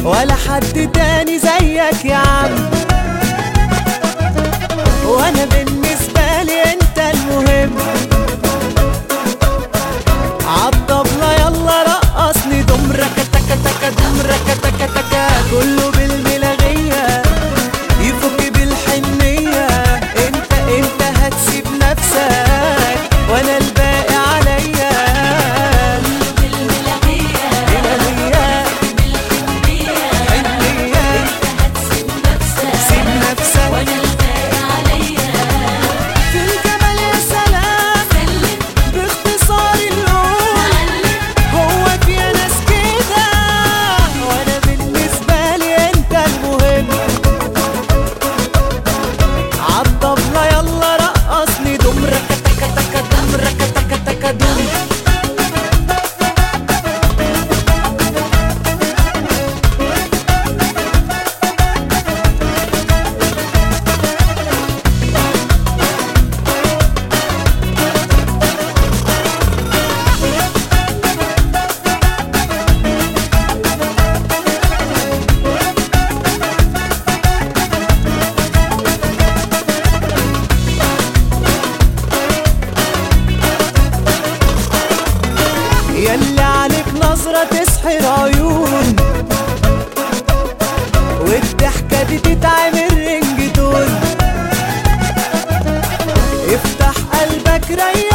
ولا حد تاني زيك يا عم وانا بالنسبة لي انت المهم عالطبلة يلا رقصني دم ركا تكا تكا دم ركا تكا تكا كله بالملاغية يفك بالحنية انت انت هتسيب نفسك وانا الباقي عليا بالملاهية ملاغية بالحنية حنية هتسيب نفسك سيب نفسك وانا الباقي عليا في الجبل يا سلام سلم باختصار القول معلم هو في ناس كده وانا بالنسبة لي انت المهم عالطبلة يلا رقصني دم ركا تكا تكا دم ركا تكا تكا دم ياللي عليك نظرة تسحر عيون والضحكة دي تتعمل رنج تون افتح قلبك ريح